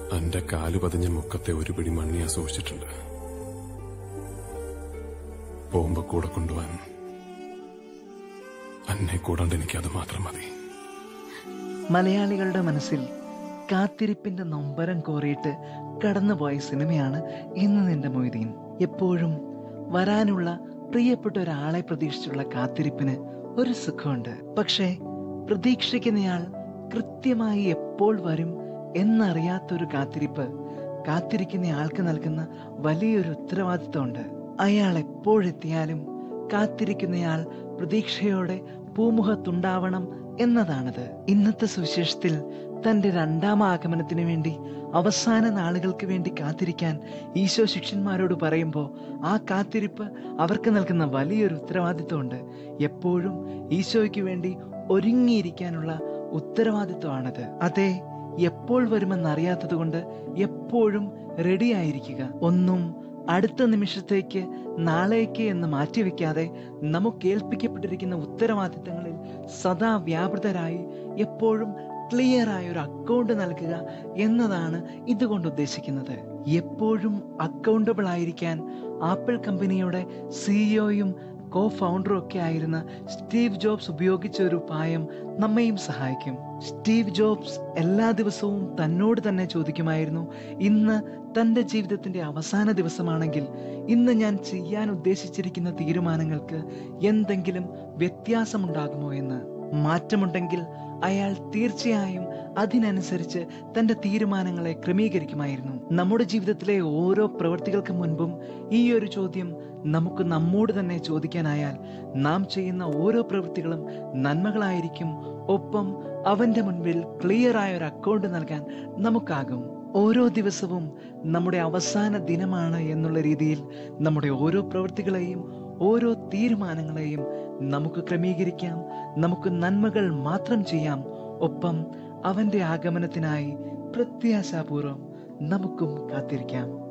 എന്റെ കാല് പതിഞ്ഞ മുക്കത്തെ ഒരു പിടി മണ്ണ് ഞാൻ സൂക്ഷിച്ചിട്ടുണ്ട് പോകുമ്പോ കൂടെ കൊണ്ടുപോവാൻ എന്നെ കൂടാണ്ട് എനിക്കത് മാത്രം മതി മലയാളികളുടെ മനസ്സിൽ കാത്തിരിപ്പിന്റെ നൊമ്പരം കോറിയിട്ട് കടന്നുപോയ സിനിമയാണ് ഇന്ന് നിന്റെ മൊയ്തീൻ എപ്പോഴും വരാനുള്ള പ്രിയപ്പെട്ട ഒരാളെ പ്രതീക്ഷിച്ചുള്ള കാത്തിരിപ്പിന് ഒരു സുഖമുണ്ട് പക്ഷേ പ്രതീക്ഷിക്കുന്നയാൾ കൃത്യമായി എപ്പോൾ വരും എന്നറിയാത്തൊരു കാത്തിരിപ്പ് കാത്തിരിക്കുന്ന ആൾക്ക് നൽകുന്ന വലിയൊരു ഉത്തരവാദിത്വമുണ്ട് അയാൾ എപ്പോഴെത്തിയാലും കാത്തിരിക്കുന്നയാൾ പ്രതീക്ഷയോടെ പൂമുഖത്തുണ്ടാവണം എന്നതാണത് ഇന്നത്തെ സുവിശേഷത്തിൽ തന്റെ രണ്ടാം ആഗമനത്തിന് വേണ്ടി അവസാന നാളുകൾക്ക് വേണ്ടി കാത്തിരിക്കാൻ ഈശോ ശിഷ്യന്മാരോട് പറയുമ്പോൾ ആ കാത്തിരിപ്പ് അവർക്ക് നൽകുന്ന വലിയൊരു ഉത്തരവാദിത്വമുണ്ട് എപ്പോഴും ഈശോയ്ക്ക് വേണ്ടി ഒരുങ്ങിയിരിക്കാനുള്ള ഉത്തരവാദിത്വമാണത് അതെ എപ്പോൾ വരുമെന്നറിയാത്തത് കൊണ്ട് എപ്പോഴും റെഡി ആയിരിക്കുക ഒന്നും അടുത്ത നിമിഷത്തേക്ക് നാളേക്ക് എന്ന് മാറ്റിവെക്കാതെ നമുക്ക് ഏൽപ്പിക്കപ്പെട്ടിരിക്കുന്ന ഉത്തരവാദിത്തങ്ങളിൽ സദാ വ്യാപൃതരായി എപ്പോഴും ക്ലിയർ ആയ ഒരു അക്കൗണ്ട് നൽകുക എന്നതാണ് ഇതുകൊണ്ട് ഉദ്ദേശിക്കുന്നത് എപ്പോഴും അക്കൗണ്ടബിൾ ആയിരിക്കാൻ ആപ്പിൾ കമ്പനിയുടെ സിഇഒയും കോ ഫൗണ്ടറും ഒക്കെ ആയിരുന്ന സ്റ്റീവ് ജോബ്സ് ഉപയോഗിച്ച ഒരു ഉപായം നമ്മയും സഹായിക്കും സ്റ്റീവ് ജോബ്സ് എല്ലാ ദിവസവും തന്നോട് തന്നെ ചോദിക്കുമായിരുന്നു ഇന്ന് തന്റെ ജീവിതത്തിന്റെ അവസാന ദിവസമാണെങ്കിൽ ഇന്ന് ഞാൻ ചെയ്യാൻ ഉദ്ദേശിച്ചിരിക്കുന്ന തീരുമാനങ്ങൾക്ക് എന്തെങ്കിലും വ്യത്യാസമുണ്ടാകുമോ എന്ന് മാറ്റമുണ്ടെങ്കിൽ അയാൾ തീർച്ചയായും അതിനനുസരിച്ച് തന്റെ തീരുമാനങ്ങളെ ക്രമീകരിക്കുമായിരുന്നു നമ്മുടെ ജീവിതത്തിലെ ഓരോ പ്രവൃത്തികൾക്ക് മുൻപും ഈ ഒരു ചോദ്യം നമുക്ക് നമ്മോട് തന്നെ ചോദിക്കാനായാൽ നാം ചെയ്യുന്ന ഓരോ പ്രവൃത്തികളും നന്മകളായിരിക്കും ഒപ്പം അവന്റെ മുൻപിൽ ക്ലിയർ ആയ ഒരു അക്കൗണ്ട് നൽകാൻ നമുക്കാകും ഓരോ ദിവസവും നമ്മുടെ അവസാന ദിനമാണ് എന്നുള്ള രീതിയിൽ നമ്മുടെ ഓരോ പ്രവൃത്തികളെയും ഓരോ തീരുമാനങ്ങളെയും നമുക്ക് ക്രമീകരിക്കാം നമുക്ക് നന്മകൾ മാത്രം ചെയ്യാം ഒപ്പം അവന്റെ ആഗമനത്തിനായി പ്രത്യാശാപൂർവം നമുക്കും കാത്തിരിക്കാം